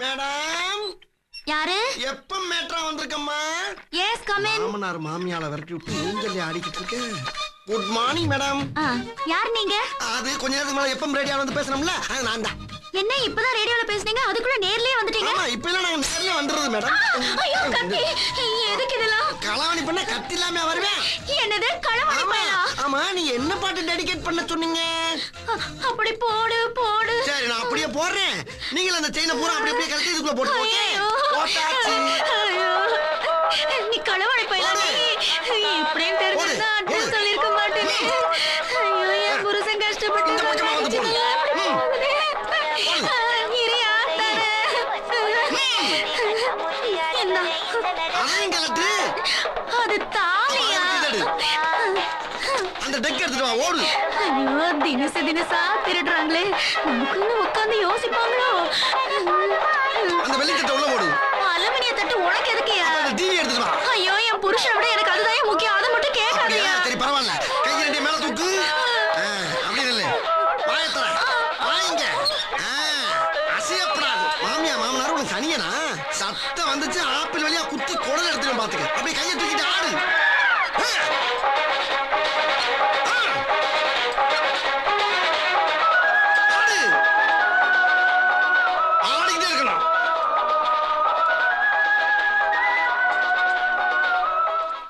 Madam யாரு எப்ப மேட்ரா வந்திருக்கம்மா yes come in மாமனார் மாமியால விரட்டி விட்டு ஊஞ்சல்லி ஆடிக்கிட்டு இருக்கேன் குட் மார்னிங் மேடம் யார் நீங்க அது கொஞ்ச நேரத்துக்கு மேல எப்பம் ரேடியோ வந்து பேசணும்ல அது நான் தான் என்ன இப்பதான் ரேடியோல பேசுனீங்க அதுக்குள்ள நேர்லயே வந்துட்டீங்க ஆமா இப்ப எல்லாம் நாங்க நேர்ல வந்துருது மேடம் ஐயோ கத்தி எதுக்கு இதெல்லாம் களவாணி பண்ண கத்தி இல்லாம வருவேன் என்னது களவாணி ஆமா பயலா ஆமா நீ என்ன பாட்டு டெடிகேட் பண்ண சொன்னீங்க அ- அப்படி போடு போடு சரி நான் அப்படியே போடுறேன் நீங்களும் அந்த செயினை பூரா அப்படி அப்படியே கழட்டி இதுக்குள்ள போட்டு போங்க ஐயோ. போட்டாச்சு ஐயோ. நீ களவாணி பயலா நீ இப்படியும் தெரிஞ்சிருந்தா போடு, அட்ரஸ் போடு. சொல்லிருக்க மாட்டேனே ஐயோ என் புருஷன் கஷ்டப்பட்டு இந்த பக்கமா வந்து போடு. இப்படி ம். போகுதே. இரியா, தரேன். இந்தா. அதையும் கலட்டு அது தாலியா எடுத்து அந்த டெக் எடுத்துட்டு வா ஓடு ஐயோ தினசு தினசா திருடுறாங்களே நமக்குன்னு உட்காந்து யோசிப்பாங்களோ அந்த வெள்ளித்தட்டை உள்ள போடு அலுமினிய தட்டு உனக்கு எதுக்குயா அந்த டிவி எடுத்துட்டு வா ஐயோ என் புருஷனை விட எனக்கு அதுதான் முக்கியம் அதை மட்டும் அப்படியா கேட்காதயா சரி பரவாயில்ல கை ரெண்டு மேல தூக்கு ஆ, அப்படி இல்லை வாயத்தர வாங்க அசையப்படாது மாமியா மாமனார் உனக்கு தனியனா சத்தம் வந்துச்சு ஆப்பிள் வழியா குத்தி குடல் எடுத்துட்டு பாத்துக்க அப்படியே கையை தூக்கிட்டு ஆடு ஆ.